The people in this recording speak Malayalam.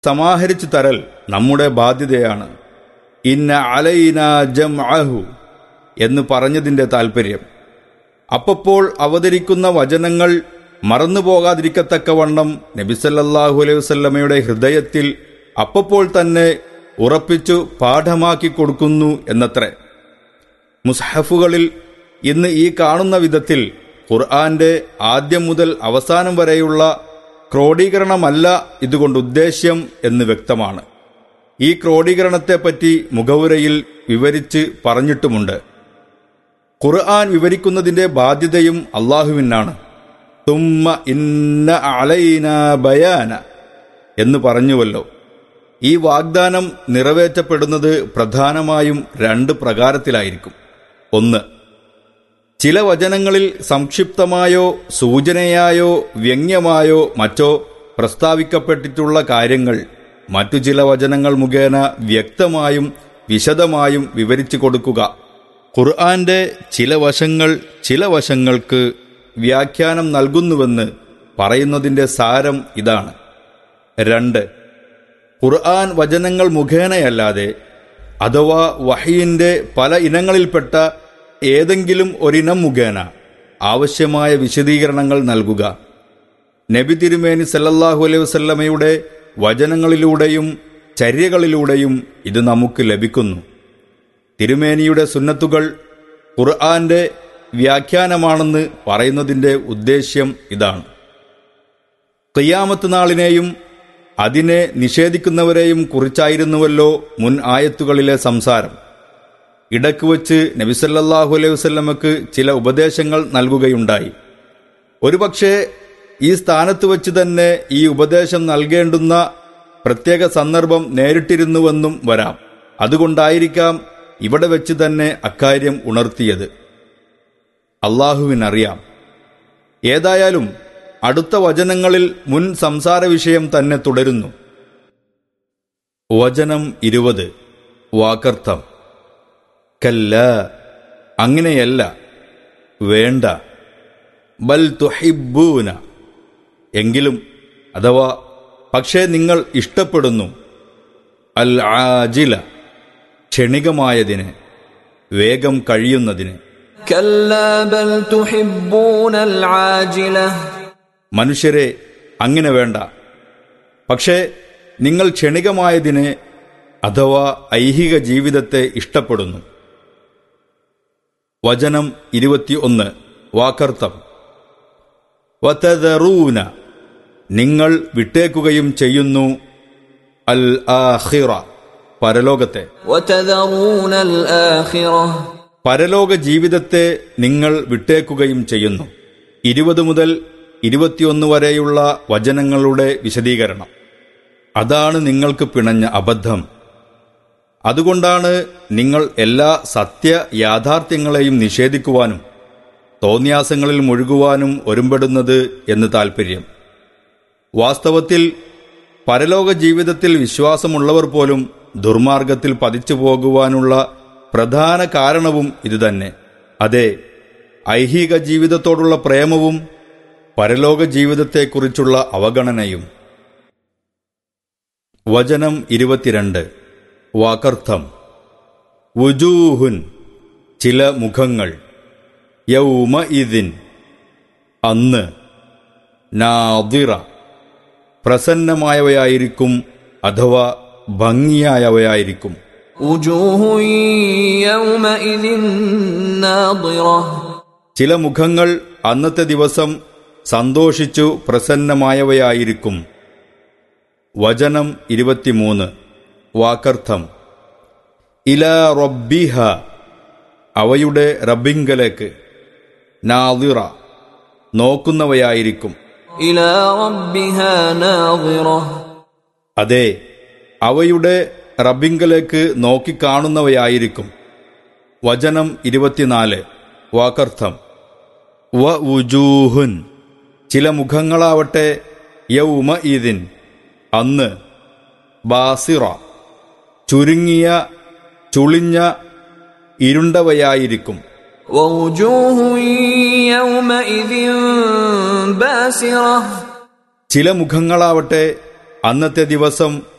സമാഹരിച്ചു തരൽ നമ്മുടെ ബാധ്യതയാണ് ഇന്ന അലൈന ജം എന്ന് പറഞ്ഞതിൻ്റെ താൽപ്പര്യം അപ്പപ്പോൾ അവതരിക്കുന്ന വചനങ്ങൾ മറന്നുപോകാതിരിക്കത്തക്കവണ്ണം നബിസല്ലാഹു അലൈഹി വസല്ലമയുടെ ഹൃദയത്തിൽ അപ്പപ്പോൾ തന്നെ ഉറപ്പിച്ചു പാഠമാക്കി കൊടുക്കുന്നു എന്നത്രേ മുസ്ഹഫുകളിൽ ഇന്ന് ഈ കാണുന്ന വിധത്തിൽ ഖുർആന്റെ ആദ്യം മുതൽ അവസാനം വരെയുള്ള ക്രോഡീകരണമല്ല ഇതുകൊണ്ട് ഉദ്ദേശ്യം എന്ന് വ്യക്തമാണ് ഈ ക്രോഡീകരണത്തെപ്പറ്റി മുഖവുരയിൽ വിവരിച്ച് പറഞ്ഞിട്ടുമുണ്ട് ഖുർആൻ വിവരിക്കുന്നതിന്റെ ബാധ്യതയും അള്ളാഹുവിനാണ് തുമ്മ ഇന്ന അലൈന ബയാന എന്ന് പറഞ്ഞുവല്ലോ ഈ വാഗ്ദാനം നിറവേറ്റപ്പെടുന്നത് പ്രധാനമായും രണ്ട് പ്രകാരത്തിലായിരിക്കും ഒന്ന് ചില വചനങ്ങളിൽ സംക്ഷിപ്തമായോ സൂചനയായോ വ്യംഗ്യമായോ മറ്റോ പ്രസ്താവിക്കപ്പെട്ടിട്ടുള്ള കാര്യങ്ങൾ മറ്റു ചില വചനങ്ങൾ മുഖേന വ്യക്തമായും വിശദമായും വിവരിച്ചു കൊടുക്കുക ഖുർആന്റെ ചില വശങ്ങൾ ചില വശങ്ങൾക്ക് വ്യാഖ്യാനം നൽകുന്നുവെന്ന് പറയുന്നതിന്റെ സാരം ഇതാണ് രണ്ട് ഖുർആൻ വചനങ്ങൾ മുഖേനയല്ലാതെ അഥവാ വഹയിന്റെ പല ഇനങ്ങളിൽപ്പെട്ട ഏതെങ്കിലും ഒരിനം മുഖേന ആവശ്യമായ വിശദീകരണങ്ങൾ നൽകുക നബി തിരുമേനി സല്ലല്ലാഹു അലൈഹി വസല്ലമയുടെ വചനങ്ങളിലൂടെയും ചര്യകളിലൂടെയും ഇത് നമുക്ക് ലഭിക്കുന്നു തിരുമേനിയുടെ സുന്നത്തുകൾ ഖുർആന്റെ വ്യാഖ്യാനമാണെന്ന് പറയുന്നതിന്റെ ഉദ്ദേശ്യം ഇതാണ് ഖിയാമത്ത് നാളിനെയും അതിനെ നിഷേധിക്കുന്നവരെയും കുറിച്ചായിരുന്നുവല്ലോ മുൻ ആയത്തുകളിലെ സംസാരം ഇടക്ക് വച്ച് നബിസല്ലാഹു അലൈഹി വസ്ല്ലമക്ക് ചില ഉപദേശങ്ങൾ നൽകുകയുണ്ടായി ഒരുപക്ഷെ ഈ സ്ഥാനത്ത് വച്ച് തന്നെ ഈ ഉപദേശം നൽകേണ്ടുന്ന പ്രത്യേക സന്ദർഭം നേരിട്ടിരുന്നുവെന്നും വരാം അതുകൊണ്ടായിരിക്കാം ഇവിടെ വെച്ച് തന്നെ അക്കാര്യം ഉണർത്തിയത് അള്ളാഹുവിനറിയാം ഏതായാലും അടുത്ത വചനങ്ങളിൽ മുൻ സംസാര വിഷയം തന്നെ തുടരുന്നു വചനം ഇരുപത് വാക്കർത്ഥം കല്ല അങ്ങനെയല്ല വേണ്ട ബൽ തുഹിബൂന എങ്കിലും അഥവാ പക്ഷേ നിങ്ങൾ ഇഷ്ടപ്പെടുന്നു അൽ ആജില ക്ഷണികമായതിന് വേഗം കഴിയുന്നതിന് كلا بل تحبون العاجلة മനുഷ്യരെ അങ്ങനെ വേണ്ട പക്ഷേ നിങ്ങൾ ക്ഷണികമായതിനെ അഥവാ ഐഹിക ജീവിതത്തെ ഇഷ്ടപ്പെടുന്നു വചനം ഇരുപത്തിയൊന്ന് വാക്കർത്ഥം വതദറൂന നിങ്ങൾ വിട്ടേക്കുകയും ചെയ്യുന്നു അൽ ആഹിറ പരലോകത്തെ وتذرون الآخرة പരലോക ജീവിതത്തെ നിങ്ങൾ വിട്ടേക്കുകയും ചെയ്യുന്നു ഇരുപത് മുതൽ ഇരുപത്തിയൊന്ന് വരെയുള്ള വചനങ്ങളുടെ വിശദീകരണം അതാണ് നിങ്ങൾക്ക് പിണഞ്ഞ അബദ്ധം അതുകൊണ്ടാണ് നിങ്ങൾ എല്ലാ സത്യ യാഥാർത്ഥ്യങ്ങളെയും നിഷേധിക്കുവാനും തോന്യാസങ്ങളിൽ മുഴുകുവാനും ഒരുമ്പെടുന്നത് എന്ന് താൽപ്പര്യം വാസ്തവത്തിൽ പരലോക ജീവിതത്തിൽ വിശ്വാസമുള്ളവർ പോലും ദുർമാർഗത്തിൽ പതിച്ചു പോകുവാനുള്ള പ്രധാന കാരണവും ഇതുതന്നെ അതെ ഐഹിക ജീവിതത്തോടുള്ള പ്രേമവും പരലോക ജീവിതത്തെക്കുറിച്ചുള്ള അവഗണനയും വചനം ഇരുപത്തിരണ്ട് വാക്കർത്ഥം വുജൂഹുൻ ചില മുഖങ്ങൾ യൗമ ഇതിൻ അന്ന് നാദിറ പ്രസന്നമായവയായിരിക്കും അഥവാ ഭംഗിയായവയായിരിക്കും وجوه يومئذ ناضرة ചില മുഖങ്ങൾ അന്നത്തെ ദിവസം സന്തോഷിച്ചു പ്രസന്നമായവയായിരിക്കും വചനം ഇരുപത്തിമൂന്ന് വാക്കർത്ഥം ഇല റബ്ബിഹ അവയുടെ റബ്ബിങ്കലേക്ക് നാദിറ നോക്കുന്നവയായിരിക്കും إلى ربها ناظرة അതെ അവയുടെ റബ്ബിങ്കലേക്ക് നോക്കിക്കാണുന്നവയായിരിക്കും വചനം ഇരുപത്തിനാല് വാക്കർത്ഥം വ ഉജൂഹുൻ ചില മുഖങ്ങളാവട്ടെ യൗമ ഈദിൻ അന്ന് ബാസിറ ചുരുങ്ങിയ ചുളിഞ്ഞ ഇരുണ്ടവയായിരിക്കും ووجوه يومئذ باسرة ചില മുഖങ്ങളാവട്ടെ അന്നത്തെ ദിവസം